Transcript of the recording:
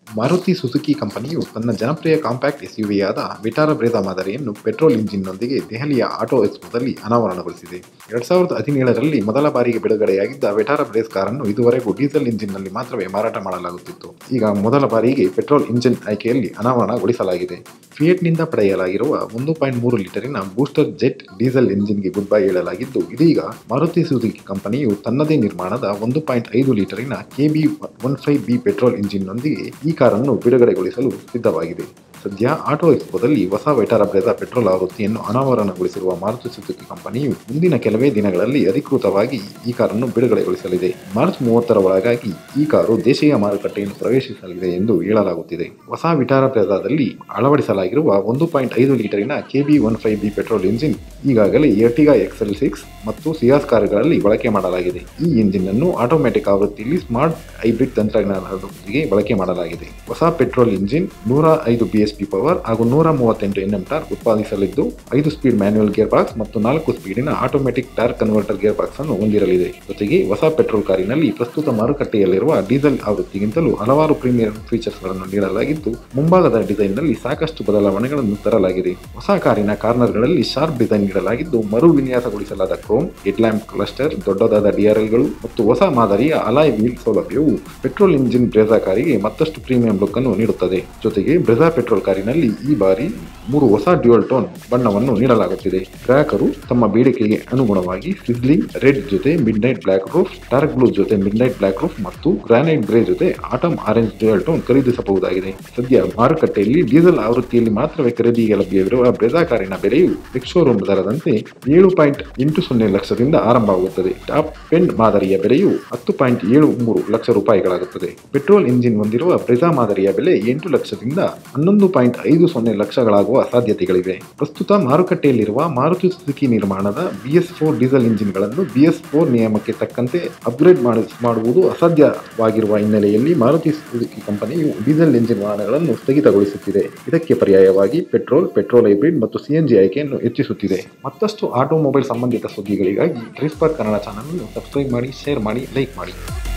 Maruti Suzuki ಕಂಪನಿಯು ತನ್ನ ಜನಪ್ರಿಯ ಕಾಂಪ್ಯಾಕ್ಟ್ ಎಸ್ಯುವಿಯಾದ ವಿಟಾರ ಬ್ರೇದಾ ಮಾದರಿಯನ್ನು ಪೆಟ್ರೋಲ್ ಇಂಜಿನ್ನೊಂದಿಗೆ ದೆಹಲಿಯ ಆಟೋ ಎಕ್ಸ್ಪೋದಲ್ಲಿ ಅನಾವರಣಗೊಳಿಸಿದೆ ಎರಡ್ ಸಾವಿರದ ಹದಿನೇಳರಲ್ಲಿ ಮೊದಲ ಬಾರಿಗೆ ಬಿಡುಗಡೆಯಾಗಿದ್ದ ವಿಟಾರ ಬ್ರೇಸ್ ಕಾರನ್ನು ಇದುವರೆಗೂ ಡೀಸೆಲ್ ಇಂಜಿನ್ನಲ್ಲಿ ಮಾತ್ರವೇ ಮಾರಾಟ ಮಾಡಲಾಗುತ್ತಿತ್ತು ಈಗ ಮೊದಲ ಬಾರಿಗೆ ಪೆಟ್ರೋಲ್ ಇಂಜಿನ್ ಆಯ್ಕೆಯಲ್ಲಿ ಅನಾವರಣಗೊಳಿಸಲಾಗಿದೆ ಫಿಯೆಟ್ನಿಂದ ಪಡೆಯಲಾಗಿರುವ ಒಂದು ಪಾಯಿಂಟ್ ಮೂರು ಲೀಟರಿನ ಬೂಸ್ಟರ್ ಜೆಟ್ ಡೀಸೆಲ್ ಎಂಜಿನ್ಗೆ ಗುಡ್ ಬೈ ಹೇಳಲಾಗಿದ್ದು ಇದೀಗ ಮಾರುತಿ ಸುಜುಕಿ ಕಂಪನಿಯು ತನ್ನದೇ ನಿರ್ಮಾಣದ ಒಂದು ಪಾಯಿಂಟ್ ಐದು ಲೀಟರಿನ K B one five B petrol ಇಂಜಿನ್ನೊಂದಿಗೆ ಈ ಕಾರನ್ನು ಬಿಡುಗಡೆಗೊಳಿಸಲು ಸಿದ್ಧವಾಗಿದೆ ಸದ್ಯ ಆಟೋ ಎಕ್ಸ್ಪೋದಲ್ಲಿ ಹೊಸ ವೆಟಾರ ಬ್ರೆದ ಪೆಟ್ರೋಲ್ ಆವೃತ್ತಿಯನ್ನು ಅನಾವರಣಗೊಳಿಸಿರುವ ಮಾರುತಿ ಸುಜುಕಿ ಕಂಪನಿಯು ಮುಂದಿನ ಕೆಲವೇ ದಿನಗಳಲ್ಲಿ ಅಧಿಕೃತವಾಗಿ ಈ ಕಾರನ್ನು ಬಿಡುಗಡೆಗೊಳಿಸಲಿದೆ ಮಾರ್ಚ್ ಮೂವತ್ತರ ಒಳಗಾಗಿ ಈ ಕಾರು ದೇಶೀಯ ಮಾರುಕಟ್ಟೆಯನ್ನು ಪ್ರವೇಶಿಸಲಿದೆ ಎಂದು ಹೇಳಲಾಗುತ್ತಿದೆ ಹೊಸ ವಿಟಾರ ಬ್ರೆದಾದಲ್ಲಿ ಅಳವಡಿಸಲಾಗಿರುವ ಒಂದು ಪಾಯಿಂಟ್ ಐದು ಲೀಟರಿನ K B one five B petrol engine ಈಗಾಗಲೇ ಎರ್ಟಿಗಾ ಎಕ್ಸೆಲ್ ಸಿಕ್ಸ್ ಮತ್ತು ಸಿಯಾಸ್ ಕಾರುಗಳಲ್ಲಿ ಬಳಕೆ ಮಾಡಲಾಗಿದೆ ಈ ಇಂಜಿನ್ ಅನ್ನು ಆಟೋಮ್ಯಾಟಿಕ್ ಆವೃತ್ತಿಯಲ್ಲಿ ಸ್ಮಾರ್ಟ್ ಹೈಬ್ರಿಡ್ ತಂತ್ರಜ್ಞಾನದೊಂದಿಗೆ ಬಳಕೆ ಮಾಡಲಾಗಿದೆ ಹೊಸ ಪೆಟ್ರೋಲ್ ಇಂಜಿನ್ ನೂರ ಐದು ಬಿಎಸ್ಪಿ ಪವರ್ ಹಾಗೂ ನೂರ ಮೂವತ್ತೆಂಟು ಎನ್ಎಂ ಟಾರ್ಕ್ ಉತ್ಪಾದಿಸಲಿದ್ದು ಐದು ಸ್ಪೀಡ್ ಮ್ಯಾನ್ಯುಯಲ್ ಗೇರ್ ಬಾಕ್ಸ್ ಮತ್ತು ನಾಲ್ಕು ಸ್ಪೀಡಿನ automatic torque converter gearbox ಅನ್ನು ಹೊಂದಿರಲಿದೆ ಜೊತೆಗೆ ಹೊಸ ಪೆಟ್ರೋಲ್ ಕಾರಿನಲ್ಲಿ ಪ್ರಸ್ತುತ ಮಾರುಕಟ್ಟೆಯಲ್ಲಿರುವ ಡೀಸೆಲ್ ಆವೃತ್ತಿಗಿಂತಲೂ ಹಲವಾರು ಪ್ರೀಮಿಯಂ ಫೀಚರ್ಸ್ಗಳನ್ನು ನೀಡಲಾಗಿದ್ದು ಮುಂಭಾಗದ ಡಿಸೈನ್ನಲ್ಲಿ ಸಾಕಷ್ಟು ಬದಲಾವಣೆಗಳನ್ನು ತರಲಾಗಿದೆ ಹೊಸ ಕಾರಿನ ಕಾರ್ನರ್ಗಳಲ್ಲಿ ಶಾರ್ಪ್ ಡಿಸೈನ್ ನೀಡಲಾಗಿದ್ದು ಮರು ವಿನ್ಯಾಸಗೊಳಿಸಲಾದ ಕ್ರೋಮ್ ಹೆಡ್ಲ್ಯಾಂಪ್ ಕ್ಲಸ್ಟರ್ ದೊಡ್ಡದಾದ ಡಿಆರ್ಎಲ್ಗಳು ಮತ್ತು ಹೊಸ ಮಾದರಿಯ ಅಲಾಯ್ ವೀಲ್ ಸೌಲಭ್ಯವು ಪೆಟ್ರೋಲ್ ಇಂಜಿನ್ ಬ್ರೆಜಾ ಕಾರಿಗೆ ಮತ್ತಷ್ಟು ಪ್ರೀಮಿಯಂ ಲುಕ್ ಅನ್ನು ನೀಡುತ್ತದೆ ಜೊತೆಗೆ ಬ್ರೆಜಾ ಪೆಟ್ರೋಲ್ ಕಾರಿನಲ್ಲಿ ಈ ಬಾರಿ ಮೂರು ಹೊಸ ಡ್ಯುಯಲ್ ಟೋನ್ ಬಣ್ಣವನ್ನು ನೀಡಲಾಗುತ್ತಿದೆ ಗ್ರಾಹಕರು ತಮ್ಮ ಬೇಡಿಕೆಗೆ ಅನುಗುಣವಾಗಿ ಸಿಸ್ಲಿಂಗ್ ರೆಡ್ ಜೊತೆ midnight black roof dark blue ಜೊತೆ ಮಿಡ್ ನೈಟ್ ಬ್ಲಾಕ್ ರೂಫ್ ಮತ್ತು ಗ್ರಾನೈಟ್ ಗ್ರೇ ಜೊತೆ ಆಟಮ್ ಆರೆಂಜ್ ಡ್ಯುಯಲ್ ಟೋನ್ ಖರೀದಿಸಬಹುದಾಗಿದೆ ಸದ್ಯ ಮಾರುಕಟ್ಟೆಯಲ್ಲಿ ಡೀಸೆಲ್ ಆವೃತ್ತಿಯಲ್ಲಿ ಮಾತ್ರವೇ ಖರೀದಿಗೆ ಲಭ್ಯವಿರುವ ಬ್ರೆಜಾ ಕಾರಿನ ಬೆಲೆಯು ಎಕ್ಸ್ಶೋರೂಮ್ ದರದಂತೆ ಏಳು ಪಾಯಿಂಟ್ ಎಂಟು ಸೊನ್ನೆ ಲಕ್ಷದಿಂದ ಆರಂಭವಾಗುತ್ತದೆ ಟಾಪ್ ಪೆಂಡ್ ಮಾದರಿಯ ಬೆಲೆಯು ಹತ್ತು ಪಾಯಿಂಟ್ ಏಳು ಮೂರು ಲಕ್ಷ ರೂಪಾಯಿಗಳಾಗುತ್ತದೆ ಪೆಟ್ರೋಲ್ ಇಂಜಿನ್ ಹೊಂದಿರುವ ಬ್ರೆಜಾ ಮಾದರಿಯ ಬೆಲೆ ಎಂಟು ಲಕ್ಷದಿಂದ ಹನ್ನೊಂದು ಪಾಯಿಂಟ್ ಐದು ಸೊನ್ನೆ ಲಕ್ಷಗಳಾಗುವ ಸಾಧ್ಯತೆಗಳಿವೆ ಪ್ರಸ್ತುತ ಮಾರುಕಟ್ಟೆಯಲ್ಲಿರುವ ಮಾರುತಿ ಸುಜುಕಿ ನಿರ್ಮಾಣದ ಬಿಎಸ್ ಫೋರ್ ಡೀಸೆಲ್ ಇಂಜಿನ್ಗಳನ್ನು ಬಿಎಸ್ ಫೋರ್ ನಿಯಮಕ್ಕೆ ತಕ್ಕಂತೆ ಅಪ್ಗ್ರೇಡ್ ಮಾಡುವುದು ಅಸಾಧ್ಯವಾಗಿರುವ ಹಿನ್ನೆಲೆಯಲ್ಲಿ ಮಾರುತಿ ಸುಜುಕಿ ಕಂಪನಿಯು ಡೀಸೆಲ್ ಇಂಜಿನ್ ವಾಹನಗಳನ್ನು ಸ್ಥಗಿತಗೊಳಿಸುತ್ತಿದೆ ಇದಕ್ಕೆ ಪರ್ಯಾಯವಾಗಿ ಪೆಟ್ರೋಲ್ ಪೆಟ್ರೋಲ್ ಹೈಬ್ರಿಡ್ ಮತ್ತು ಸಿಎನ್ಜಿ ಆಯ್ಕೆಯನ್ನು ಹೆಚ್ಚಿಸುತ್ತಿದೆ ಮತ್ತಷ್ಟು ಆಟೋಮೊಬೈಲ್ ಸಂಬಂಧಿತ ಸುದ್ದಿಗಳಿಗಾಗಿ ಟ್ರಿಸ್ಪರ್ ಕನ್ನಡ ಚಾನಲ್ ಅನ್ನು ಸಬ್ಸ್ಕ್ರೈಬ್ ಮಾಡಿ ಶೇರ್ ಮಾಡಿ ಲೈಕ್ ಮಾಡಿ